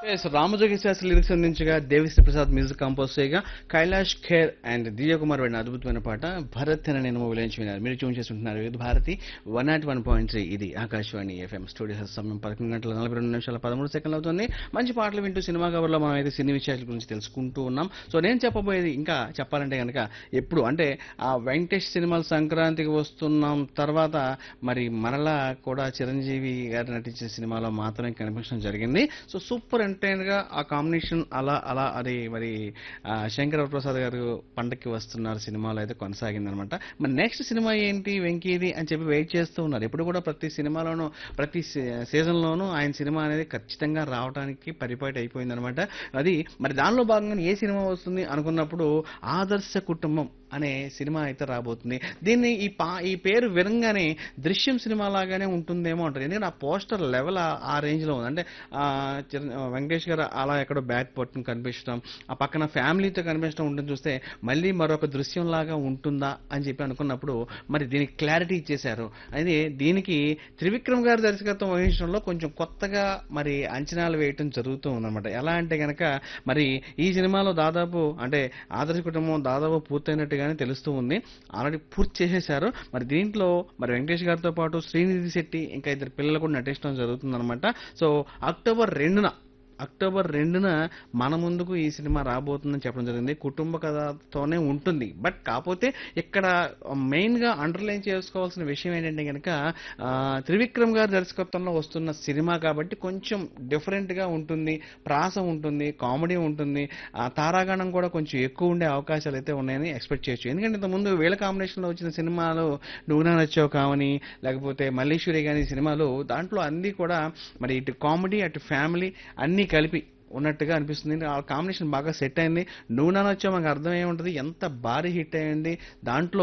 yes Ramajogi Sastry lyrics అందించగా Devi Sri Prasad music compose చేయగా Kailash Kher and Divya Kumar వాడిన అద్భుతమైన పాట భరత్ అని నేను మూవీలో నుంచి విన్నారు మీరు ట్యూన్ చేస్తుంటున్నారు ఇది Bharati one not one point three ఇది ఆకాశవాణి ఎఫ్ఎం స్టూడియో సమయం పదకొండు గంటల నలభై రెండు నిమిషాల పదమూడు సెకండ్లు అవుతుంది మంచి పాటలు వింటూ సినిమా కవర్లో మనం అయితే సినీ విషయాల గురించి తెలుసుకుంటూ ఉన్నాం సో నేను చెప్పబోయేది ఇంకా చెప్పాలంటే కనుక ఎప్పుడు అంటే ఆ వెంకటేష్ సినిమాలు సంక్రాంతికి వస్తున్నాం తర్వాత మరి మరలా కూడా చిరంజీవి గారు నటించిన సినిమాలో మాత్రమే కనిపించడం జరిగింది సో సూపర్ ఎంటర్టైనర్ గా ఆ కాంబినేషన్ అలా అలా అది మరి ఆ, శంకర ప్రసాద్ గారు పండక్కి వస్తున్నారు సినిమాలో అయితే కొనసాగింది అనమాట మరి నెక్స్ట్ సినిమా ఏంటి వెంకీది అని చెప్పి వెయిట్ చేస్తూ ఉన్నారు ఎప్పుడు కూడా ప్రతి సినిమాలోనూ ప్రతి సీజన్ లోనూ ఆయన సినిమా అనేది ఖచ్చితంగా రావడానికి పరిపాటి అయిపోయింది అనమాట అది మరి దానిలో భాగంగా ఏ సినిమా వస్తుంది అనుకున్నప్పుడు ఆదర్శ కుటుంబం అనే సినిమా అయితే రాబోతుంది దీన్ని ఈ పా ఈ పేరు వినంగానే దృశ్యం సినిమా లాగానే ఉంటుందేమో అంటారు ఎందుకంటే ఆ పోస్టర్ లెవెల్ ఆ రేంజ్ లో ఉంది అంటే ఆ, చిర- వెంకటేష్ గారు అలా ఎక్కడో బ్యాట్ పట్టుకుని కనిపించడం ఆ పక్కన ఫ్యామిలీతో కనిపించడం ఉంటుంది చూస్తే మళ్ళీ మరొక దృశ్యం లాగా ఉంటుందా అని చెప్పి అనుకున్నప్పుడు మరి దీనికి క్లారిటీ ఇచ్చేశారు అయితే దీనికి త్రివిక్రమ్ గారి దర్శకత్వం వహించడంలో కొంచెం కొత్తగా మరి అంచనాలు వేయటం జరుగుతూ ఉందన్నమాట ఎలా అంటే గనక మరి ఈ సినిమాలో దాదాపు అంటే ఆదర్శ కుటుంబం దాదాపు పూర్తయినట్టుగానే తెలుస్తూ ఉంది ఆల్రెడీ పూర్తి చేసేశారు మరి దీంట్లో మరి వెంకటేష్ గారితో పాటు శ్రీనిధి శెట్టి ఇంకా ఇద్దరు పిల్లలు కూడా నటించడం జరుగుతుందన్నమాట సో అక్టోబర్ రెండున అక్టోబర్ రెండున మన ముందుకు ఈ సినిమా రాబోతుందని చెప్పడం జరిగింది కుటుంబ కథతోనే ఉంటుంది బట్ కాకపోతే ఇక్కడ మెయిన్ గా అండర్లైన్ చేసుకోవాల్సిన విషయం ఏంటంటే కనుక త్రివిక్రమ్ గారి దర్శకత్వంలో వస్తున్న సినిమా కాబట్టి కొంచెం డిఫరెంట్ గా ఉంటుంది ప్రాస ఉంటుంది కామెడీ ఉంటుంది ఆ తారాగణం కూడా కొంచెం ఎక్కువ ఉండే అవకాశాలు అయితే ఉన్నాయని ఎక్స్పెక్ట్ చేయొచ్చు ఎందుకంటే ఇంతకుముందు వీళ్ళ కాంబినేషన్ లో వచ్చిన సినిమాలు నువ్వు నా నచ్చావు కావని లేకపోతే మల్లీశ్వరి గాని సినిమాలు దాంట్లో అన్ని కూడా మరి ఇటు కామెడీ అటు ఫ్యామిలీ అన్ని కలిపి ఉన్నట్టుగా అనిపిస్తుంది ఆ కాంబినేషన్ బాగా సెట్ అయింది నువ్వు నా నచ్చావు మాకు అర్థం ఏముంటుంది ఎంత భారీ హిట్ అయింది దాంట్లో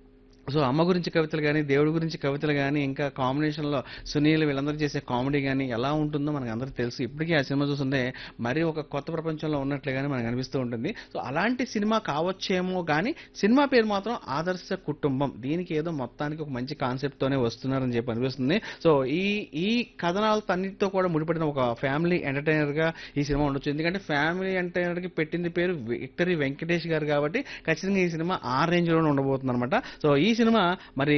సో అమ్మ గురించి కవితలు కానీ దేవుడి గురించి కవితలు కానీ ఇంకా కాంబినేషన్లో సునీల్ వీళ్ళందరూ చేసే కామెడీ కానీ ఎలా ఉంటుందో మనకు అందరికీ తెలుసు ఇప్పటికీ ఆ సినిమా చూస్తుంటే మరీ ఒక కొత్త ప్రపంచంలో ఉన్నట్లుగానే మనకు అనిపిస్తూ ఉంటుంది సో అలాంటి సినిమా కావచ్చేమో కానీ సినిమా పేరు మాత్రం ఆదర్శ కుటుంబం దీనికి ఏదో మొత్తానికి ఒక మంచి కాన్సెప్ట్తోనే వస్తున్నారని చెప్పి అనిపిస్తుంది సో ఈ ఈ కథనాలతో అన్నిటితో కూడా ముడిపడిన ఒక ఫ్యామిలీ ఎంటర్టైనర్గా ఈ సినిమా ఉండొచ్చు ఎందుకంటే ఫ్యామిలీ ఎంటర్టైనర్కి పెట్టింది పేరు విక్టరీ వెంకటేష్ గారు కాబట్టి ఖచ్చితంగా ఈ సినిమా ఆ రేంజ్లోనే ఉండబోతుంది అనమాట సో ఈ సినిమా మరి